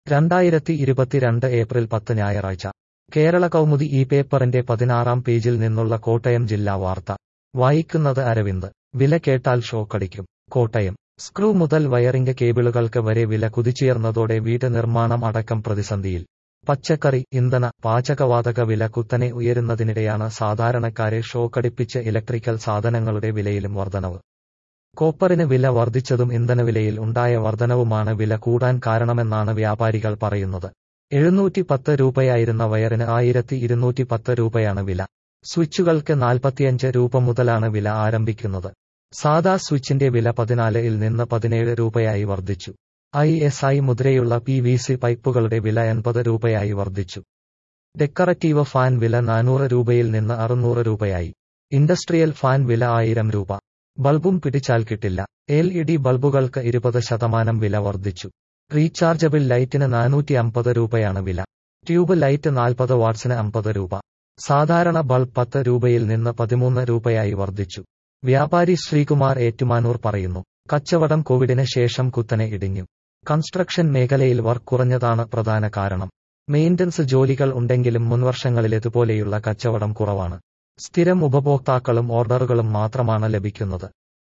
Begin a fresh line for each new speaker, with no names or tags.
രണ്ടായിരത്തി ഇരുപത്തിരണ്ട് ഏപ്രിൽ പത്ത് ഞായറാഴ്ച കേരള കൗമുദി ഈ പേപ്പറിന്റെ പതിനാറാം പേജിൽ നിന്നുള്ള കോട്ടയം ജില്ലാ വാർത്ത വായിക്കുന്നത് അരവിന്ദ് വില കേട്ടാൽ ഷോക്കടിക്കും കോട്ടയം സ്ക്രൂ മുതൽ വയറിംഗ് കേബിളുകൾക്ക് വരെ വില കുതിച്ചുയർന്നതോടെ വീട് നിർമ്മാണം അടക്കം പ്രതിസന്ധിയിൽ പച്ചക്കറി ഇന്ധന പാചകവാതക വില കുത്തനെ ഉയരുന്നതിനിടെയാണ് സാധാരണക്കാരെ ഷോക്കടിപ്പിച്ച് ഇലക്ട്രിക്കൽ സാധനങ്ങളുടെ വിലയിലും വർധനവ് കോപ്പറിന് വില വർദ്ധിച്ചതും ഇന്ധനവിലയിൽ ഉണ്ടായ വർധനവുമാണ് വില കൂടാൻ കാരണമെന്നാണ് വ്യാപാരികൾ പറയുന്നത് എഴുന്നൂറ്റി പത്ത് രൂപയായിരുന്ന വയറിന് ആയിരത്തി ഇരുന്നൂറ്റി പത്ത് രൂപയാണ് വില സ്വിച്ചുകൾക്ക് നാൽപ്പത്തിയഞ്ച് രൂപ മുതലാണ് വില ആരംഭിക്കുന്നത് സാദാ സ്വിച്ചിന്റെ വില പതിനാല് ഇൽ നിന്ന് പതിനേഴ് രൂപയായി വർദ്ധിച്ചു ഐ എസ് ഐ മുദ്രയുള്ള പി വി സി പൈപ്പുകളുടെ വില എൺപത് രൂപയായി വർദ്ധിച്ചു ഡെക്കററ്റീവ് ഫാൻ വില നാനൂറ് രൂപയിൽ നിന്ന് അറുന്നൂറ് രൂപയായി ഇൻഡസ്ട്രിയൽ ഫാൻ വില ആയിരം രൂപ ബൾബും പിടിച്ചാൽ കിട്ടില്ല എൽ ഇ ഡി ബൾബുകൾക്ക് ഇരുപത് ശതമാനം വില വർദ്ധിച്ചു റീചാർജബിൾ ലൈറ്റിന് നാനൂറ്റി അമ്പത് രൂപയാണ് വില ട്യൂബ് ലൈറ്റ് നാൽപ്പത് വാട്ട്സിന് അമ്പത് രൂപ സാധാരണ ബൾബ് പത്ത് രൂപയിൽ നിന്ന് പതിമൂന്ന് രൂപയായി വർദ്ധിച്ചു വ്യാപാരി ശ്രീകുമാർ ഏറ്റുമാനൂർ പറയുന്നു കച്ചവടം കോവിഡിന് ശേഷം കുത്തനെ ഇടിഞ്ഞു കൺസ്ട്രക്ഷൻ മേഖലയിൽ വർക്ക് കുറഞ്ഞതാണ് പ്രധാന കാരണം മെയിന്റനൻസ് ജോലികൾ ഉണ്ടെങ്കിലും മുൻവർഷങ്ങളിലേതുപോലെയുള്ള കച്ചവടം കുറവാണ് സ്ഥിരം ഉപഭോക്താക്കളും ഓർഡറുകളും മാത്രമാണ് ലഭിക്കുന്നത്